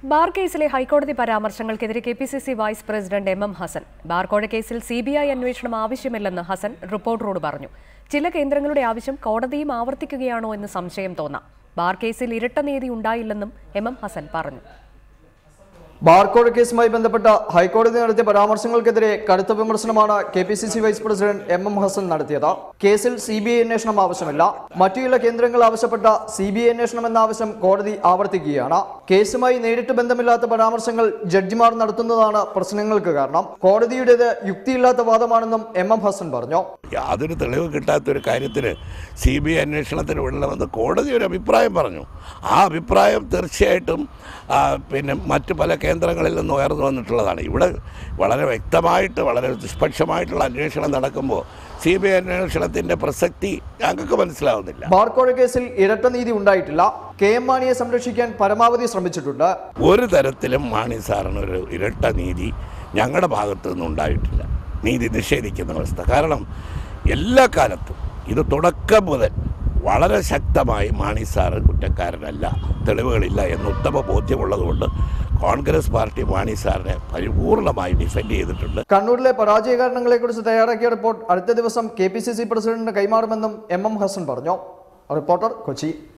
bar കേസിലെ ഹൈക്കോടതി പരാമർശങ്ങൾക്കെതിരെ K P C C vice president M M Hassan ബാർകോഴ കേസിൽ സി ബി ഐ അന്വേഷണം ആവശ്യമില്ലെന്ന് ഹസൻ റിപ്പോർട്ടറോട് പറഞ്ഞു ചില കേന്ദ്രങ്ങളുടെ ആവശ്യം കോടതിയും ആവർത്തിക്കുകയാണോ എന്ന് സംശയം തോന്നാം ബാർ കേസിൽ ഇരട്ട നീതി ഉണ്ടായില്ലെന്നും എം എം ഹസൻ പറഞ്ഞു ബാർകോഴ കേസുമായി ബന്ധപ്പെട്ട ഹൈക്കോടതി നടത്തിയ പരാമർശങ്ങൾക്കെതിരെ കടുത്ത വിമർശനമാണ് K P C C vice president M M Hassan നടത്തിയത് കേസിൽ സി ബി ഐ അന്വേഷണം ആവശ്യമില്ല മറ്റു ചില കേന്ദ്രങ്ങൾ ആവശ്യപ്പെട്ട സി ബി ഐ അന്വേഷണം എന്ന ആവശ്യം കോടതി ആവർത്തിക്കുകയാണ് കേസുമായി നേരിട്ട് ബന്ധമില്ലാത്ത പരാമർശങ്ങൾ ജഡ്ജിമാർ നടത്തുന്നതാണ് പ്രശ്നങ്ങൾക്ക് കാരണം കോടതിയുടേത് യുക്തിയില്ലാത്ത വാദമാണെന്നും എം എം ഹസൻ പറഞ്ഞു യാതൊരു തെളിവ് കിട്ടാത്ത ഒരു കാര്യത്തിന് സി ബി ഐ അന്വേഷണത്തിന് വിടണമെന്ന് കോടതി ഒരു അഭിപ്രായം പറഞ്ഞു ആ അഭിപ്രായം തീർച്ചയായിട്ടും ആ, പിന്നെ മറ്റ് പല കേന്ദ്രങ്ങളിൽ നിന്ന് ഉയർന്നു വന്നിട്ടുള്ളതാണ് ഇവിടെ വളരെ വ്യക്തമായിട്ട് വളരെ നിഷ്പക്ഷമായിട്ടുള്ള അന്വേഷണം നടക്കുമ്പോൾ സി ബി ഐ അന്വേഷണത്തിൻ്റെ പ്രസക്തി ഞങ്ങൾക്ക് മനസ്സിലാവുന്നില്ല ബാർകോഴ കേസിൽ ഇരട്ട നീതി ഉണ്ടായിട്ടില്ല കെ എം മാണിയെ സംരക്ഷിക്കാൻ പരമാവധി ശ്രമിച്ചിട്ടുണ്ട് ഒരു തരത്തിലും മാണി സാറിന് ഒരു ഇരട്ട നീതി ഞങ്ങളുടെ ഭാഗത്തു നിന്നും ഉണ്ടായിട്ടില്ല നീതി നിഷേധിക്കുന്ന അവസ്ഥ കാരണം എല്ലാ കാലത്തും ഇത് തുടക്കം മുതൽ വളരെ ശക്തമായി മാണി സാറ് കുറ്റക്കാരനല്ല തെളിവുകളില്ല എന്ന് ഉത്തമ ബോധ്യമുള്ളതുകൊണ്ട് കോൺഗ്രസ് പാർട്ടി മാണി സാറിനെ പരിപൂർണമായി ഡിഫെൻഡ് ചെയ്തിട്ടുണ്ട് കണ്ണൂരിലെ പരാജയ കാരണങ്ങളെക്കുറിച്ച് തയ്യാറാക്കിയ റിപ്പോർട്ട് അടുത്ത ദിവസം കെ പി സി സി പ്രസിഡന്റിന് കൈമാറുമെന്നും എം എം ഹസൻ പറഞ്ഞു റിപ്പോർട്ടർ കൊച്ചി